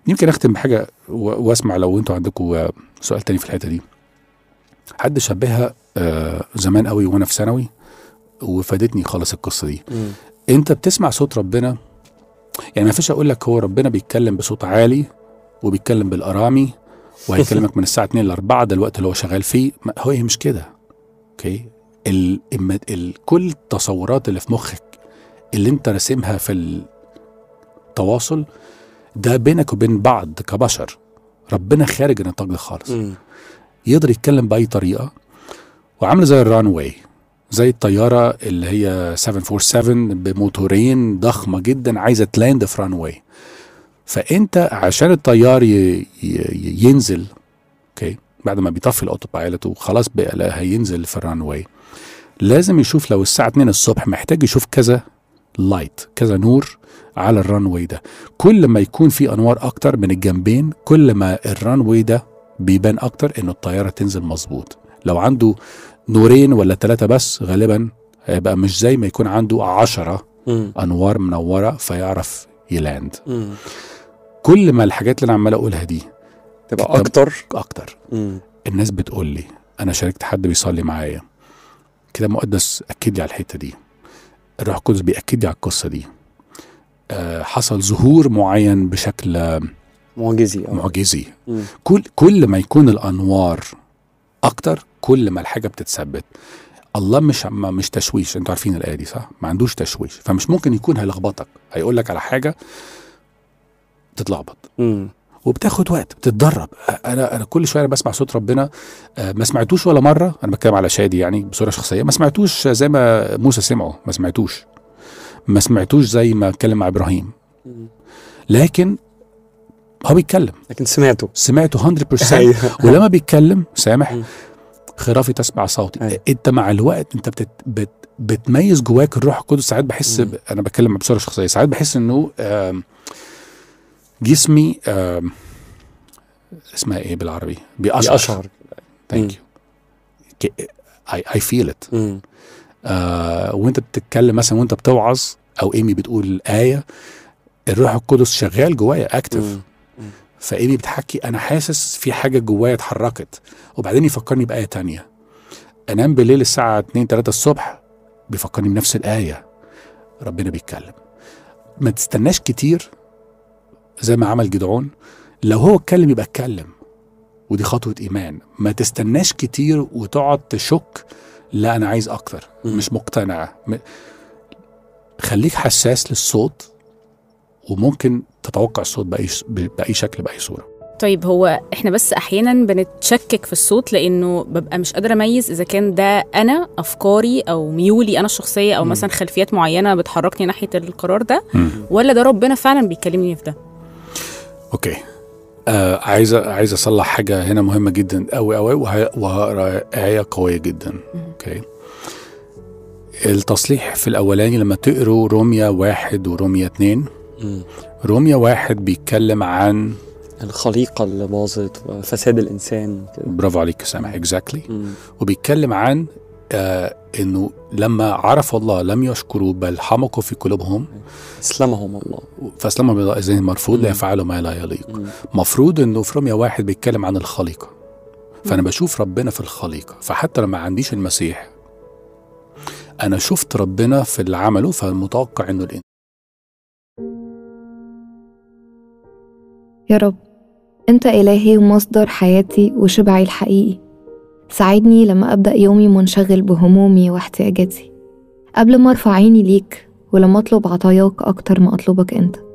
يمكن اختم بحاجه و- واسمع لو انتوا عندكم آه، سؤال تاني في الحته دي حد شبهها آه، زمان قوي وانا في ثانوي وفادتني خالص القصه دي مم. انت بتسمع صوت ربنا يعني ما فيش اقول لك هو ربنا بيتكلم بصوت عالي وبيتكلم بالارامي وهيكلمك من الساعه 2 ل 4 ده الوقت اللي هو شغال فيه ما- هو هي مش كده اوكي ال... ال... ال... كل التصورات اللي في مخك اللي انت راسمها في التواصل ده بينك وبين بعض كبشر ربنا خارج النطاق ده خالص مم. يقدر يتكلم باي طريقه وعامله زي الران واي زي الطياره اللي هي 747 بموتورين ضخمه جدا عايزه تلاند في ران واي فانت عشان الطيار ي... ي... ينزل اوكي بعد ما بيطفي الاوتو بايلوت وخلاص بقى لا هينزل في الران واي لازم يشوف لو الساعه 2 الصبح محتاج يشوف كذا لايت كذا نور على الران واي ده كل ما يكون في انوار اكتر من الجنبين كل ما الران واي ده بيبان اكتر انه الطياره تنزل مظبوط لو عنده نورين ولا ثلاثه بس غالبا هيبقى مش زي ما يكون عنده عشرة مم. انوار منوره فيعرف يلاند مم. كل ما الحاجات اللي انا عمال اقولها دي تبقى كتاب- اكتر اكتر مم. الناس بتقول لي انا شاركت حد بيصلي معايا كده مقدس اكد لي على الحته دي الروح القدس بياكد لي على القصه دي آه حصل ظهور معين بشكل آه، معجزي اه معجزي مم. كل كل ما يكون الانوار اكتر كل ما الحاجه بتتثبت الله مش ما مش تشويش انتوا عارفين الايه دي صح ما عندوش تشويش فمش ممكن يكون هيلخبطك هيقول لك على حاجه تتلخبط مم. وبتاخد وقت بتتدرب انا انا كل شويه أنا بسمع صوت ربنا آه، ما سمعتوش ولا مره انا بتكلم على شادي يعني بصوره شخصيه ما سمعتوش زي ما موسى سمعه ما سمعتوش ما سمعتوش زي ما اتكلم مع ابراهيم مم. لكن هو بيتكلم لكن سمعته سمعته 100% ايوه ولما بيتكلم سامح مم. خرافي تسمع صوتي أيوة. انت مع الوقت انت بت بت بتميز جواك الروح القدس ساعات بحس مم. ب... انا بتكلم بصوره شخصيه ساعات بحس انه آم، جسمي آم، اسمها ايه بالعربي بيقشعر بيقشعر ثانك يو اي اي فيل ات مم. وانت بتتكلم مثلا وانت بتوعظ او ايمي بتقول ايه الروح القدس شغال جوايا اكتف مم. فايمي بتحكي انا حاسس في حاجه جوايا اتحركت وبعدين يفكرني بايه تانية انام بالليل الساعه 2 3 الصبح بيفكرني بنفس الايه ربنا بيتكلم ما تستناش كتير زي ما عمل جدعون لو هو اتكلم يبقى اتكلم ودي خطوه ايمان ما تستناش كتير وتقعد تشك لا انا عايز اكتر مم. مش مقتنع م- خليك حساس للصوت وممكن تتوقع الصوت باي باي شكل باي صوره طيب هو احنا بس احيانا بنتشكك في الصوت لانه ببقى مش قادره اميز اذا كان ده انا افكاري او ميولي انا الشخصيه او مم. مثلا خلفيات معينه بتحركني ناحيه القرار ده مم. ولا ده ربنا فعلا بيكلمني في ده اوكي آه عايز عايز اصلح حاجه هنا مهمه جدا قوي قوي وهي- وهقرا ايه قويه جدا اوكي التصليح في الاولاني لما تقروا روميا واحد وروميا اتنين مم. روميا واحد بيتكلم عن الخليقه اللي باظت وفساد الانسان كده برافو عليك يا سامح اكزاكتلي مم. وبيتكلم عن آه انه لما عرفوا الله لم يشكروا بل حمقوا في قلوبهم اسلمهم الله فاسلموا بضاء ذهن مرفوض مم. ليفعلوا ما لا يليق مم. مفروض انه في روميا واحد بيتكلم عن الخليقه فانا بشوف ربنا في الخليقه فحتى لما عنديش المسيح انا شفت ربنا في اللي عمله فالمتوقع انه الإنسان يا رب أنت إلهي ومصدر حياتي وشبعي الحقيقي ساعدني لما أبدأ يومي منشغل بهمومي واحتياجاتي قبل ما أرفع عيني ليك ولما أطلب عطاياك أكتر ما أطلبك أنت